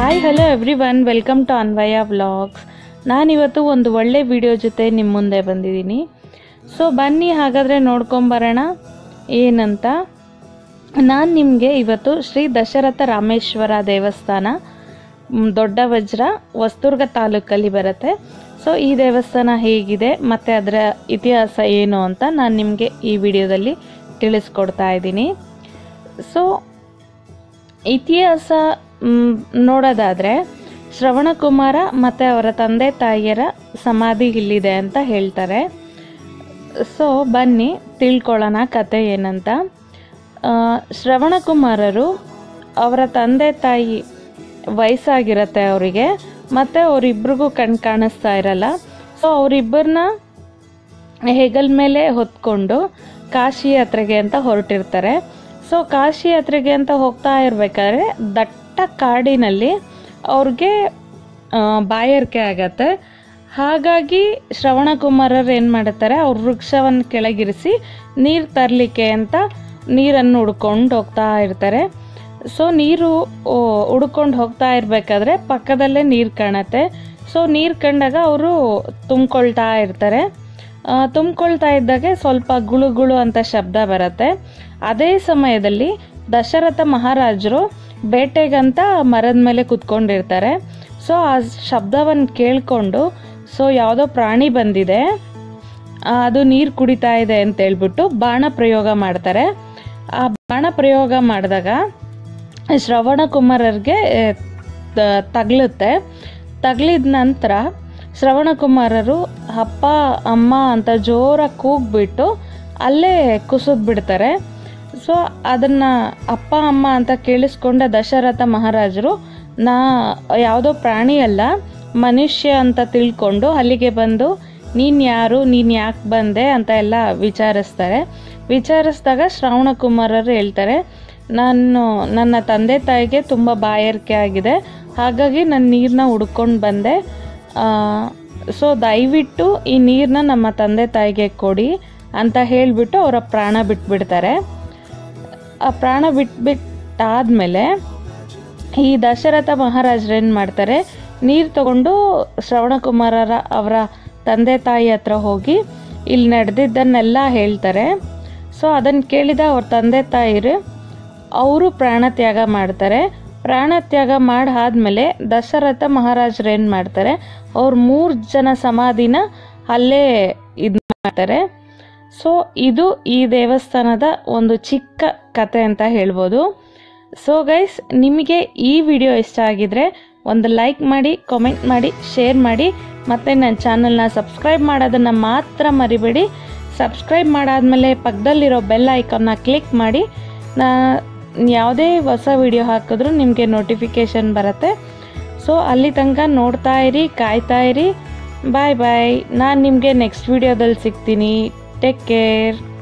hi hello everyone welcome to Anvaya vlogs ನಾನಿವತ್ತು ಒಂದು ಒಳ್ಳೆ ವಿಡಿಯೋ ಜೊತೆ ನಿಮ್ಮ ಮುಂದೆ ಬಂದಿದ್ದೀನಿ ಸೊ ಬನ್ನಿ ಹಾಗಾದರೆ ನೋಡ್ಕೊಂಬರೋಣ ಏನಂತ ನಾನು ನಿಮಗೆ ಇವತ್ತು ಶ್ರೀ ದಶರಥ ರಾಮೇಶ್ವರ ದೇವಸ್ಥಾನ ಮ್, ದೊಡ್ಡ ವಜ್ರ ಹೊಸದುರ್ಗ ತಾಲೂಕಲ್ಲಿ ಬರುತ್ತೆ ಸೊ ಈ ದೇವಸ್ಥಾನ ಹೇಗಿದೆ ಮತ್ತು ಅದರ ಇತಿಹಾಸ ಏನು ಅಂತ ನಾನು ನಿಮಗೆ ಈ ವಿಡಿಯೋದಲ್ಲಿ ತಿಳಿಸ್ಕೊಡ್ತಾ ಇದ್ದೀನಿ ಸೊ ಇತಿಹಾಸ ಮ್, ನೋಡೋದಾದರೆ ಶ್ರವಣಕುಮಾರ ಮತ್ತು ಅವರ ತಂದೆ ತಾಯಿಯರ ಸಮಾಧಿ ಇಲ್ಲಿದೆ ಅಂತ ಹೇಳ್ತಾರೆ ಸೊ ಬನ್ನಿ ತಿಳ್ಕೊಳ್ಳೋಣ ಕತೆ ಏನಂತ ಆ, ಶ್ರವಣಕುಮಾರರು ಅವರ ತಂದೆ ತಾಯಿ ವಯಸ್ಸಾಗಿರತ್ತೆ ಅವರಿಗೆ ಮತ್ತು ಅವರಿಬ್ರಿಗೂ ಕಣ್ ಕಾಣಿಸ್ತಾ ಇರಲ್ಲ ಸೊ ಅವರಿಬ್ಬರನ್ನ ಹೆಗಲ ಮೇಲೆ ಹೊತ್ಕೊಂಡು ಕಾಶಿ ಯಾತ್ರೆಗೆ ಅಂತ ಹೊರಟಿರ್ತಾರೆ ಸೊ ಕಾಶಿ ಯಾತ್ರೆಗೆ ಅಂತ ಹೋಗ್ತಾ ಇರಬೇಕಾದ್ರೆ ದಟ್ಟ ಕಾಡಿನಲ್ಲಿ ಅವ್ರಿಗೆ ಆ, ಬಾಯಾರಿಕೆ ಆಗತ್ತೆ ಹಾಗಾಗಿ ಶ್ರವಣಕುಮಾರರು ಏನು ಮಾಡುತ್ತಾರೆ ಅವ್ರ ವೃಕ್ಷವನ್ನು ಕೆಳಗಿರಿಸಿ ನೀರು ತರಲಿಕ್ಕೆ ಅಂತ ನೀರನ್ನು ಹುಡ್ಕೊಂಡು ಹೋಗ್ತಾ ಇರ್ತಾರೆ ಸೊ ನೀರು ಹುಡ್ಕೊಂಡು ಹೋಗ್ತಾ ಇರಬೇಕಾದ್ರೆ ಪಕ್ಕದಲ್ಲೇ ನೀರು ಕಾಣತ್ತೆ ಸೊ ನೀರು ಕಂಡಾಗ ಅವರು ತುಂಬ್ಕೊಳ್ತಾ ಇರ್ತಾರೆ ಆ, ತುಂಬ್ಕೊಳ್ತಾ ಇದ್ದಾಗೆ ಸ್ವಲ್ಪ ಗುಳು ಗುಳು ಅಂತ ಶಬ್ದ ಬರುತ್ತೆ ಅದೇ ಸಮಯದಲ್ಲಿ ದಶರಥ ಮಹಾರಾಜರು ಬೇಟೆಗಂತ ಮರದ ಮೇಲೆ ಕುತ್ಕೊಂಡಿರ್ತಾರೆ ಸೊ ಆ ಶಬ್ದವನ್ನು ಕೇಳಿಕೊಂಡು ಸೊ ಯಾವುದೋ ಪ್ರಾಣಿ ಬಂದಿದೆ ಆ, ಅದು ನೀರು ಕುಡಿತಾ ಇದೆ ಅಂತ ಹೇಳ್ಬಿಟ್ಟು ಬಾಣ ಪ್ರಯೋಗ ಮಾಡ್ತಾರೆ ಆ ಬಾಣ ಪ್ರಯೋಗ ಮಾಡಿದಾಗ ಶ್ರವಣ ಕುಮಾರರಿಗೆ ತ- ತಗ್ಲುತ್ತೆ ತಗ್ಲಿದ ನಂತರ ಶ್ರವಣಕುಮಾರರು ಅಪ್ಪ ಅಮ್ಮ ಅಂತ ಜೋರಾಗಿ ಕೂಗ್ಬಿಟ್ಟು ಅಲ್ಲೇ ಕುಸಿದ್ ಬಿಡ್ತಾರೆ ಸೊ ಅದನ್ನು ಅಪ್ಪ ಅಮ್ಮ ಅಂತ ಕೇಳಿಸ್ಕೊಂಡ ದಶರಥ ಮಹಾರಾಜರು ನಾ ಯಾವುದೋ ಪ್ರಾಣಿ ಅಲ್ಲ ಮನುಷ್ಯ ಅಂತ ತಿಳ್ಕೊಂಡು ಅಲ್ಲಿಗೆ ಬಂದು ನೀನು ಯಾರು ನೀನು ಯಾಕೆ ಬಂದೆ ಅಂತ ಎಲ್ಲ ವಿಚಾರಿಸ್ತಾರೆ ವಿಚಾರಿಸಿದಾಗ ಶ್ರವಣಕುಮಾರರು ಹೇಳ್ತಾರೆ ನಾನು ನನ್ನ ತಂದೆ ತಾಯಿಗೆ ತುಂಬ ಬಾಯಾರಿಕೆ ಆಗಿದೆ ಹಾಗಾಗಿ ನಾನು ನೀರನ್ನ ಹುಡ್ಕೊಂಡು ಬಂದೆ ಸೊ ದಯವಿಟ್ಟು ಈ ನೀರನ್ನ ನಮ್ಮ ತಂದೆ ತಾಯಿಗೆ ಕೊಡಿ ಅಂತ ಹೇಳಿಬಿಟ್ಟು ಅವರ ಪ್ರಾಣ ಬಿಟ್ಬಿಡ್ತಾರೆ ಆ ಪ್ರಾಣ ಬಿಟ್ಬಿಟ್ಟಾದ್ಮೇಲೆ ಈ ದಶರಥ ಮಹಾರಾಜರು ಏನು ಮಾಡ್ತಾರೆ ನೀರು ತಗೊಂಡು ಶ್ರವಣಕುಮಾರರ ಅವರ ತಂದೆ ತಾಯಿ ಹತ್ರ ಹೋಗಿ ಇಲ್ಲಿ ನಡೆದಿದ್ದನ್ನೆಲ್ಲ ಹೇಳ್ತಾರೆ ಸೊ ಅದನ್ನು ಕೇಳಿದ ಅವ್ರ ತಂದೆ ತಾಯಿರು ಅವರು ಪ್ರಾಣತ್ಯಾಗ ಮಾಡ್ತಾರೆ ಪ್ರಾಣತ್ಯಾಗ ಮಾಡಾದ್ಮೇಲೆ ದಶರಥ ಮಹಾರಾಜರು ಏನು ಮಾಡ್ತಾರೆ ಅವ್ರು ಮೂರು ಜನ ಸಮಾಧಿನ ಅಲ್ಲೇ ಇದು ಮಾಡ್ತಾರೆ ಸೊ ಇದು ಈ ದೇವಸ್ಥಾನದ ಒಂದು ಚಿಕ್ಕ ಕತೆ ಅಂತ ಹೇಳ್ಬೋದು ಸೊ ಗೈಸ್ ನಿಮಗೆ ಈ ವಿಡಿಯೋ ಇಷ್ಟ ಆಗಿದ್ರೆ ಒಂದು ಲೈಕ್ ಮಾಡಿ ಕಾಮೆಂಟ್ ಮಾಡಿ ಶೇರ್ ಮಾಡಿ ಮತ್ತು ನನ್ನ ಚಾನಲ್ನ ಸಬ್ಸ್ಕ್ರೈಬ್ ಮಾಡೋದನ್ನು ಮಾತ್ರ ಮರಿಬೇಡಿ ಸಬ್ಸ್ಕ್ರೈಬ್ ಮಾಡಾದ್ಮೇಲೆ ಪಕ್ಕದಲ್ಲಿರೋ ಬೆಲ್ ಐಕಾನ್ನ ಕ್ಲಿಕ್ ಮಾಡಿ ನಾ ಯಾವುದೇ ಹೊಸ ವಿಡಿಯೋ ಹಾಕಿದ್ರೂ ನಿಮಗೆ ನೋಟಿಫಿಕೇಷನ್ ಬರುತ್ತೆ ಸೊ ಅಲ್ಲಿ ತನಕ ನೋಡ್ತಾ ಇರಿ ಕಾಯ್ತಾ ಇರಿ ಬಾಯ್ ಬಾಯ್ ನಾನು ನಿಮಗೆ ನೆಕ್ಸ್ಟ್ ವಿಡಿಯೋದಲ್ಲಿ ಸಿಗ್ತೀನಿ ಟೇಕ್ ಕೇರ್